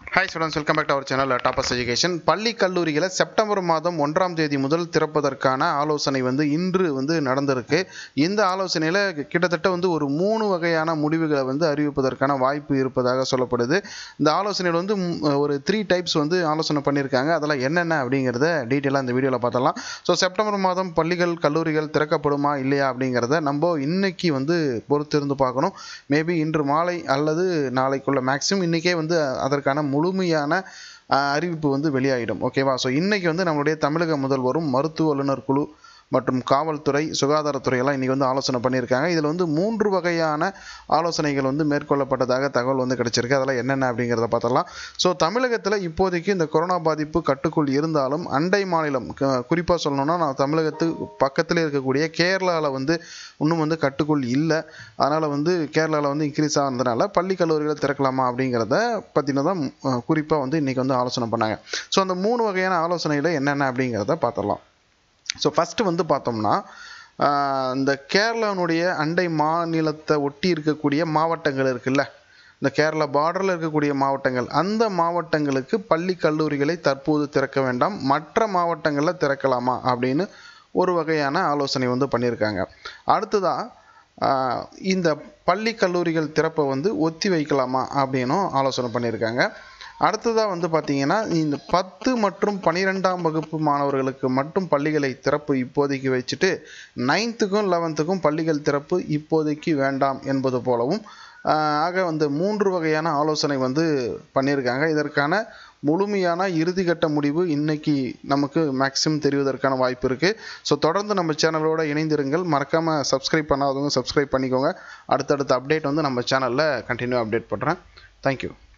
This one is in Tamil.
hi students welcome back to our channel Toppers education பள்ளி கல்லூரிகளை செப்டம்பர் மாதம் ஒன்றாம் தேதி முதல் திறப்பதற்கான ஆலோசனை வந்து இன்று வந்து நடந்திருக்கு இந்த ஆலோசனையில் கிட்டத்தட்ட வந்து ஒரு மூணு வகையான முடிவுகளை வந்து அறிவிப்பதற்கான வாய்ப்பு இருப்பதாக சொல்லப்படுது இந்த ஆலோசனையில் வந்து ம், ஒரு த்ரீ டைப்ஸ் வந்து ஆலோசனை பண்ணியிருக்காங்க அதெல்லாம் என்னென்ன அப்படிங்கிறத டீட்டெயிலாக இந்த வீடியோவில் பார்த்தலாம் ஸோ செப்டம்பர் மாதம் பள்ளிகள் கல்லூரிகள் திறக்கப்படுமா இல்லையா அப்படிங்கிறத நம்ம இன்னைக்கு வந்து பொறுத்திருந்து பார்க்கணும் மேபி இன்று மாலை அல்லது நாளைக்குள்ள மேக்ஸிமம் இன்றைக்கே வந்து அதற்கான முழுமையான அஹ், அறிவிப்பு வந்து வெளியாகிடும் ஓகேவா ஸோ இன்னைக்கு வந்து நம்மளுடைய தமிழக முதல்வரும் மருத்துவ வல்லுநர் குழு மற்றும் காவல்துறை சுகாதாரத்துறை எல்லாம் இன்னைக்கு வந்து ஆலோசனை பண்ணியிருக்காங்க இதில் வந்து மூன்று வகையான ஆலோசனைகள் வந்து மேற்கொள்ளப்பட்டதாக தகவல் வந்து கிடைச்சிருக்கு அதெல்லாம் என்னென்ன அப்படிங்கிறத பார்த்தலாம் ஸோ தமிழகத்தில் இப்போதைக்கு இந்த கொரோனா பாதிப்பு கட்டுக்குள் இருந்தாலும் அண்டை மாநிலம் குறிப்பாக சொல்லணும்னா நான் தமிழகத்து பக்கத்தில் இருக்கக்கூடிய கேரளாவில் வந்து இன்னும் வந்து கட்டுக்குள் இல்லை அதனால் வந்து கேரளாவில் வந்து இன்க்ரீஸ் ஆனதுனால பள்ளி கல்லூரிகளை திறக்கலாமா அப்படிங்கிறத பற்றின தான் குறிப்பாக வந்து இன்றைக்கி வந்து ஆலோசனை பண்ணாங்க ஸோ அந்த மூணு வகையான ஆலோசனையில் என்னென்ன அப்படிங்கிறத பார்த்துடலாம் ஸோ ஃபஸ்ட்டு வந்து பார்த்தோம்னா ஆஹ் இந்த கேரளாவுடைய அண்டை மாநிலத்தை ஒட்டி இருக்கக்கூடிய மாவட்டங்கள் இருக்குல்ல இந்த கேரளா பார்டரில் இருக்கக்கூடிய மாவட்டங்கள் அந்த மாவட்டங்களுக்கு பள்ளி கல்லூரிகளை தற்போது திறக்க வேண்டாம் மற்ற மாவட்டங்களில் திறக்கலாமா அப்படின்னு ஒரு வகையான ஆலோசனை வந்து பண்ணியிருக்காங்க அடுத்ததாக ஆஹ் இந்த பள்ளி கல்லூரிகள் திறப்பை வந்து ஒத்தி வைக்கலாமா அப்படின்னும் ஆலோசனை பண்ணியிருக்காங்க அடுத்ததாக வந்து பார்த்தீங்கன்னா இந்த பத்து மற்றும் பன்னிரெண்டாம் வகுப்பு மாணவர்களுக்கு மட்டும் பள்ளிகளை திறப்பு இப்போதைக்கு வச்சுட்டு நைன்த்துக்கும் லெவன்த்துக்கும் பள்ளிகள் திறப்பு இப்போதைக்கு வேண்டாம் என்பது போலவும் ஆஹ் ஆக வந்து மூன்று வகையான ஆலோசனை வந்து பண்ணியிருக்காங்க இதற்கான முழுமையான இறுதிக்கட்ட முடிவு இன்னைக்கு நமக்கு மேக்ஸிமம் தெரிவதற்கான வாய்ப்பு இருக்குது ஸோ தொடர்ந்து நம்ம சேனலோட இணைந்திருங்கள் மறக்காமல் சப்ஸ்கிரைப் பண்ணாதவங்க சப்ஸ்கிரைப் பண்ணிக்கோங்க அடுத்தடுத்த அப்டேட் வந்து நம்ம சேனலில் கண்டினியூ அப்டேட் பண்ணுறேன் தேங்க்யூ